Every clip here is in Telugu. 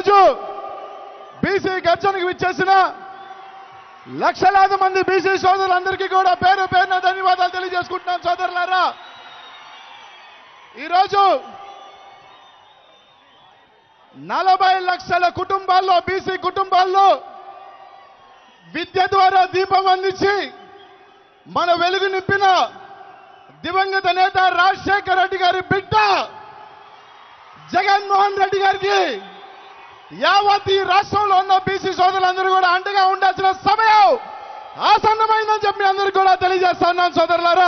ఈరోజు బీసీ గర్జనకు విచ్చేసిన లక్షలాది మంది బీసీ సోదరులందరికీ కూడా పేరు పేరున ధన్యవాదాలు తెలియజేసుకుంటున్నాను సోదరులారా ఈరోజు నలభై లక్షల కుటుంబాల్లో బీసీ కుటుంబాల్లో విద్య ద్వారా దీపం అందించి మన వెలుగు నింపిన దివంగత నేత రాజశేఖర రెడ్డి గారి బిడ్డ జగన్మోహన్ రెడ్డి గారికి యావత్ ఈ రాష్ట్రంలో ఉన్న బీసీ సోదరులందరూ కూడా అండగా ఉండాల్సిన సమయం ఆసన్నమైందని చెప్పి అందరికీ కూడా తెలియజేస్తా ఉన్నాను సోదరులారా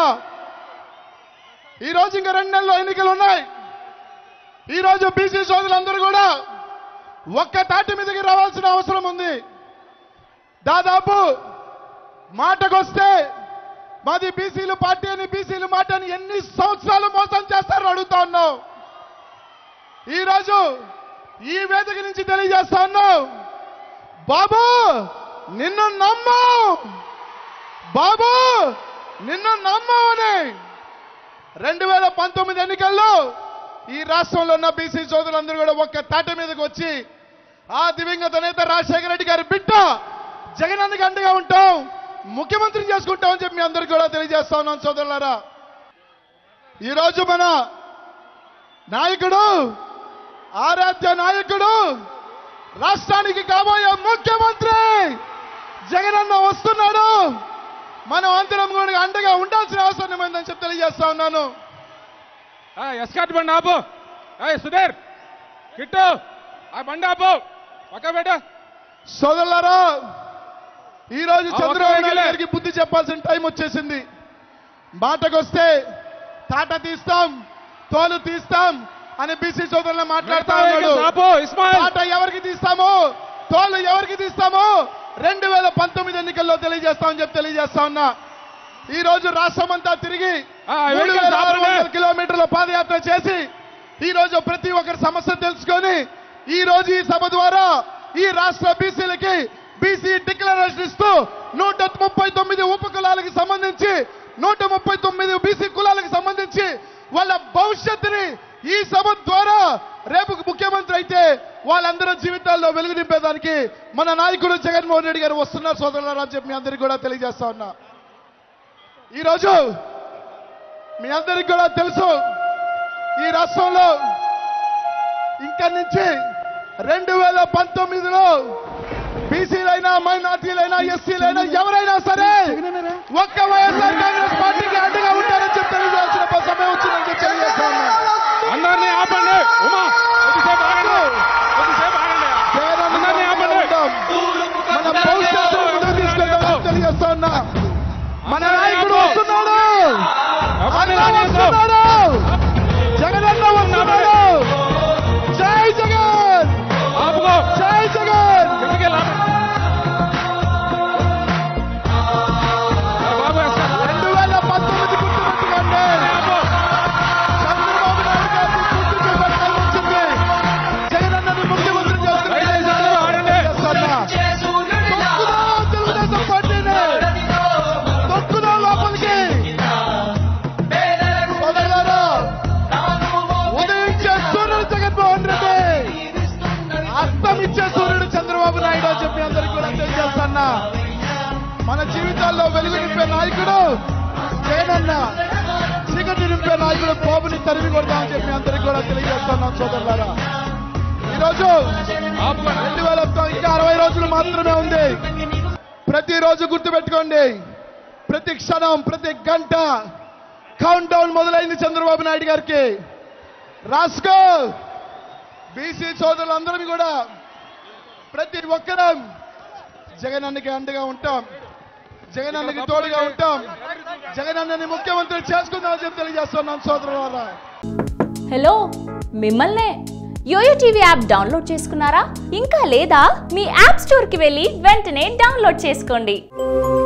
ఈ రోజు ఇంకా రెండు నెలల్లో ఎన్నికలు ఉన్నాయి ఈ రోజు బీసీ సోదరులందరూ కూడా ఒక్క తాటి మీదకి రావాల్సిన అవసరం ఉంది దాదాపు మాటకొస్తే మాది బీసీలు పార్టీ అని బీసీలు మాట అని ఎన్ని సంవత్సరాలు మోసం చేస్తారని అడుగుతా ఉన్నాం ఈరోజు ఈ వేదిక నుంచి తెలియజేస్తా ఉన్నాం బాబు నిన్ను నమ్ము బాబు నిన్ను నమ్ము అని రెండు వేల పంతొమ్మిది ఎన్నికల్లో ఈ రాష్ట్రంలో ఉన్న బీసీ సోదరులందరూ కూడా ఒక్క తాట మీదకి వచ్చి ఆ దివంగత నేత రాజశేఖర రెడ్డి గారి బిడ్డ జగనన్నకి అండగా ఉంటాం ముఖ్యమంత్రిని చేసుకుంటామని చెప్పి మీ అందరికీ కూడా తెలియజేస్తా ఉన్నాను సోదరులారా ఈరోజు మన నాయకుడు ఆరాధ్య నాయకుడు రాష్ట్రానికి కాబోయే ముఖ్యమంత్రి జగనన్న వస్తున్నాడు మనం అందరం కూడా అండగా ఉండాల్సిన అవసరం ఉందని చెప్పి తెలియజేస్తా ఉన్నాను ఎస్కాట్ బండి ఆపు ఏయ్ సుధీర్ కిట్టు ఆ బండి ఆపు పక్క పెట్ట సోదరులారా ఈ రోజు ఆ, చంద్రబాబు ఒక్క నాయుడు వెహికలే. గారికి బుద్ధి చెప్పాల్సిన టైం వచ్చేసింది మాటకొస్తే తాట తీస్తాం తోలు తీస్తాం అని బీసీ సోదరులు మాట్లాడుతా ఉన్నాడు ఆపు ఇస్మాయిల్ తాట ఎవరికి తీస్తామో తోలు ఎవరికి తీస్తామో రెండు వేల పంతొమ్మిది ఎన్నికల్లో తెలియజేస్తామని చెప్పి తెలియజేస్తా ఉన్నా ఈ రోజు రాష్ట్రం అంతా తిరిగి ఆ, మూడు వెహికల్స్ వేల ఆరు వందల ఆపండి. కిలోమీటర్ల పాదయాత్ర చేసి ఈ రోజు ప్రతి ఒక్కరి సమస్య తెలుసుకొని ఈ రోజు ఈ సభ ద్వారా ఈ రాష్ట్ర బీసీలకి బీసీ డిక్లరేషన్ ఇస్తూ నూట ముప్పై తొమ్మిది ఉప కులాలకు సంబంధించి నూట ముప్పై తొమ్మిది బీసీ కులాలకు సంబంధించి వాళ్ళ భవిష్యత్తుని ఈ సభ ద్వారా రేపు ముఖ్యమంత్రి అయితే వాళ్ళందరూ జీవితాల్లో వెలుగు నింపేదానికి మన నాయకుడు జగన్మోహన్ రెడ్డి గారు వస్తున్నారు సోదరులారా అని చెప్పి మీ అందరికీ కూడా తెలియజేస్తా ఉన్నా ఈరోజు మీ అందరికి కూడా తెలుసు ఈ రాష్ట్రంలో ఇక్కడి నుంచి రెండు వేల పంతొమ్మిదిలో బీసీలైనా మైనార్టీలైనా ఎస్సీలైనా ఎవరైనా సరే ఒక్క వైఎస్ఆర్ కాంగ్రెస్ పార్టీకి అండగా ఉంటారని చెప్పి తెలియజేయాల్సిన సమయం వచ్చిందని చెప్పి తెలియజేస్తా ఉన్నా. అందరినీ ఆపండి ఉమా కొద్దిసేపు ఆగండి కొద్దిసేపు ఆగండి జగనన్న అందరినీ ఆపండి ఉంటాం. మన భవిష్యత్తు ముందుకు తీసుకెళ్తామని తెలియజేస్తా ఉన్నా మన నాయకుడు వస్తున్నాడు అన్న వస్తున్నాడు జగనన్న వస్తున్నాడు జై జగన్ ఆపుకో జై జగన్ కిందకి వెళ్ళి ఆపు. ఆ, బాబు ఎస్కాట్ రెండు వేల పంతొమ్మిది గుర్తుపెట్టుకోండి ఆపు. చంద్రబాబు నాయుడు గారిని గుర్తు చేపట్టాలి వచ్చింది జగనన్నని ముఖ్యమంత్రి దయచేసి అందరూ ఆడండి. చేస్తున్నా తెలుగుదేశం పార్టీని తొక్కుదా లోపలికి సోదరులారా, ఉదయించే సూర్యుడు జగన్మోహన్ రెడ్డి అస్తమిచ్చే సూర్యుడు చంద్రబాబు నాయుడు అని చెప్పి అందరికీ కూడా తెలియజేస్తున్నా మన జీవితాల్లో వెలుగు నింపే నాయకుడు జగనన్న చీకటి నింపే నాయకుడు బాబుని తరిమి కొడతామని చెప్పి అందరికీ కూడా తెలియజేస్తున్నాం సోదరులారా ఈరోజు ఆపుకోండి రెండు వేల ఇంకా అరవై రోజులు మాత్రమే ఉంది ప్రతిరోజు గుర్తుపెట్టుకోండి ప్రతి క్షణం ప్రతి గంట కౌంట్ డౌన్ మొదలైంది చంద్రబాబు నాయుడు గారికి రాసుకో బీసీ సోదరులందరం కూడా ప్రతి ఒక్కరం జగనన్నకి అండగా ఉంటాం జగనన్నకి తోడుగా ఉంటాం జగనన్నని ముఖ్యమంత్రి చేసుకుందామని చెప్పి తెలియజేస్తున్నాం సోదరులారా హలో మిమ్మల్నే యోయో టీవీ యాప్ డౌన్లోడ్ చేసుకున్నారా ఇంకా లేదా మీ యాప్ స్టోర్కి వెళ్ళి వెంటనే డౌన్లోడ్ చేసుకోండి